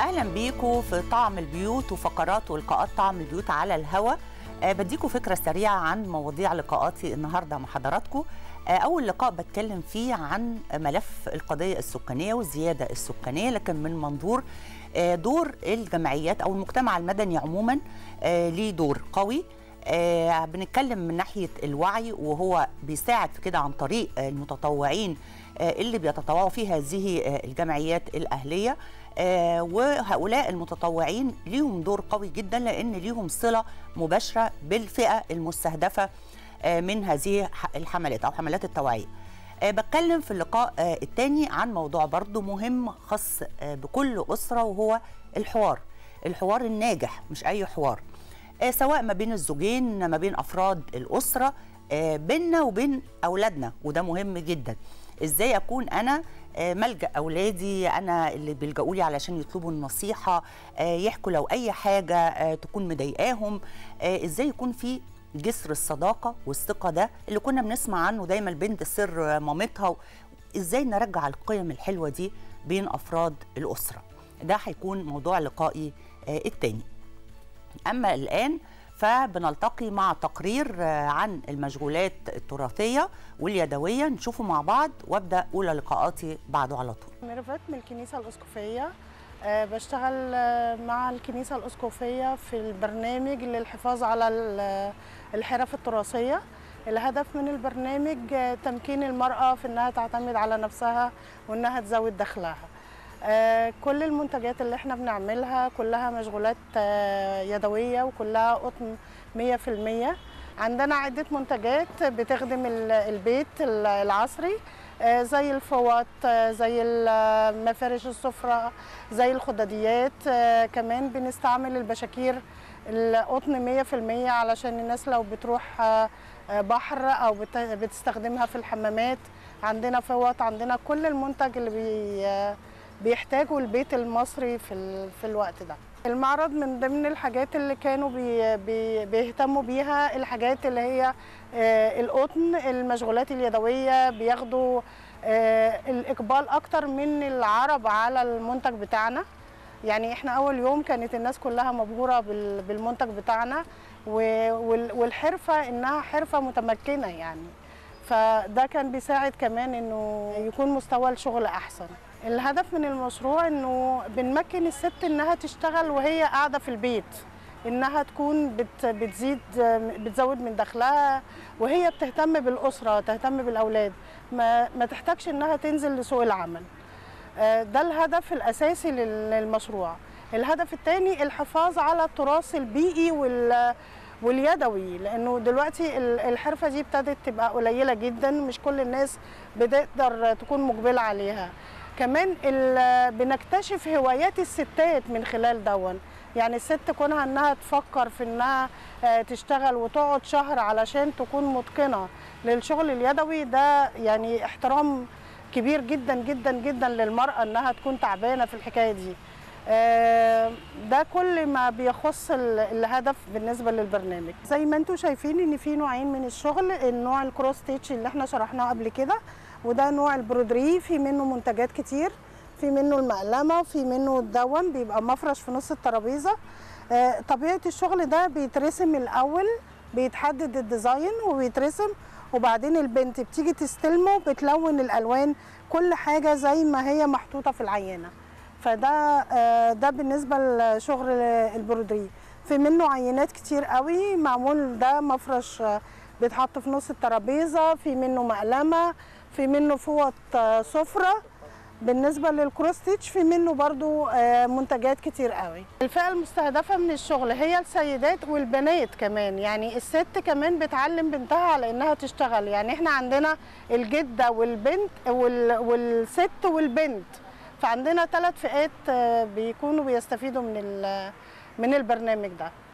اهلا بيكم في طعم البيوت وفقرات ولقاءات طعم البيوت على الهوا أه بديكم فكره سريعه عن مواضيع لقاءاتي النهارده مع حضراتكم أه اول لقاء بتكلم فيه عن ملف القضيه السكانيه والزياده السكانيه لكن من منظور أه دور الجمعيات او المجتمع المدني عموما أه ليه دور قوي آه بنتكلم من ناحيه الوعي وهو بيساعد في كده عن طريق آه المتطوعين آه اللي بيتطوعوا في هذه آه الجمعيات الاهليه آه وهؤلاء المتطوعين ليهم دور قوي جدا لان ليهم صله مباشره بالفئه المستهدفه آه من هذه الحملات او حملات التوعيه. آه بتكلم في اللقاء آه الثاني عن موضوع برضو مهم خاص آه بكل اسره وهو الحوار. الحوار الناجح مش اي حوار. آه سواء ما بين الزوجين ما بين افراد الاسره آه بيننا وبين اولادنا وده مهم جدا ازاي اكون انا آه ملجا اولادي انا اللي بيلجأوا لي علشان يطلبوا النصيحه آه يحكوا لو اي حاجه آه تكون مضايقاهم آه ازاي يكون في جسر الصداقه والثقه ده اللي كنا بنسمع عنه دايما البنت سر مامتها ازاي نرجع القيم الحلوه دي بين افراد الاسره ده هيكون موضوع لقائي آه التاني أما الآن فبنلتقي مع تقرير عن المشغولات التراثية واليدوية نشوفه مع بعض وابدأ أولى لقاءاتي بعده على طول ميرفت من الكنيسة الأسقفية أه بشتغل مع الكنيسة الأسقفية في البرنامج للحفاظ على الحرف التراثية الهدف من البرنامج تمكين المرأة في أنها تعتمد على نفسها وأنها تزود دخلها آه كل المنتجات اللي احنا بنعملها كلها مشغولات آه يدوية وكلها قطن 100% عندنا عدة منتجات بتخدم البيت العصري آه زي الفوط زي مفارش السفرة زي الخداديات كمان بنستعمل البشاكير القطن 100% علشان الناس لو بتروح بحر او بتستخدمها في الحمامات عندنا فوط عندنا كل المنتج اللي بي بيحتاجوا البيت المصري في في الوقت ده المعرض من ضمن الحاجات اللي كانوا بي بي بيهتموا بيها الحاجات اللي هي القطن المشغولات اليدويه بياخدوا الاقبال اكتر من العرب على المنتج بتاعنا يعني احنا اول يوم كانت الناس كلها مبهوره بالمنتج بتاعنا والحرفه انها حرفه متمكنه يعني فده كان بيساعد كمان انه يكون مستوى الشغل احسن الهدف من المشروع انه بنمكن الست انها تشتغل وهي قاعده في البيت انها تكون بت بتزيد بتزود من دخلها وهي بتهتم بالاسره تهتم بالاولاد ما, ما تحتاجش انها تنزل لسوق العمل ده الهدف الاساسي للمشروع الهدف الثاني الحفاظ على التراث البيئي وال واليدوي لانه دلوقتي الحرفه دي ابتدت تبقى قليله جدا مش كل الناس بتقدر تكون مقبله عليها كمان بنكتشف هوايات الستات من خلال دون يعني الست كونها انها تفكر في انها تشتغل وتقعد شهر علشان تكون متقنه للشغل اليدوي ده يعني احترام كبير جدا جدا جدا للمراه انها تكون تعبانه في الحكايه دي ده كل ما بيخص الهدف بالنسبه للبرنامج زي ما انتم شايفين ان في نوعين من الشغل النوع الكروس ستيتش اللي احنا شرحناه قبل كده وده نوع البرودري في منه منتجات كتير في منه المقلمه في منه الدون بيبقى مفرش في نص الترابيزه طبيعه الشغل ده بيترسم الاول بيتحدد الديزاين وبيترسم وبعدين البنت بتيجي تستلمه بتلون الالوان كل حاجه زي ما هي محطوطه في العينه فده ده بالنسبه لشغل البرودري في منه عينات كتير قوي معمول ده مفرش بيتحط في نص الترابيزه في منه مقلمه في منه فوط سفره بالنسبه للكروس ستيتش في منه برضو منتجات كتير قوي الفئه المستهدفه من الشغل هي السيدات والبنات كمان يعني الست كمان بتعلم بنتها على انها تشتغل يعني احنا عندنا الجده والبنت والست والبنت فعندنا ثلاث فئات بيكونوا بيستفيدوا من من البرنامج ده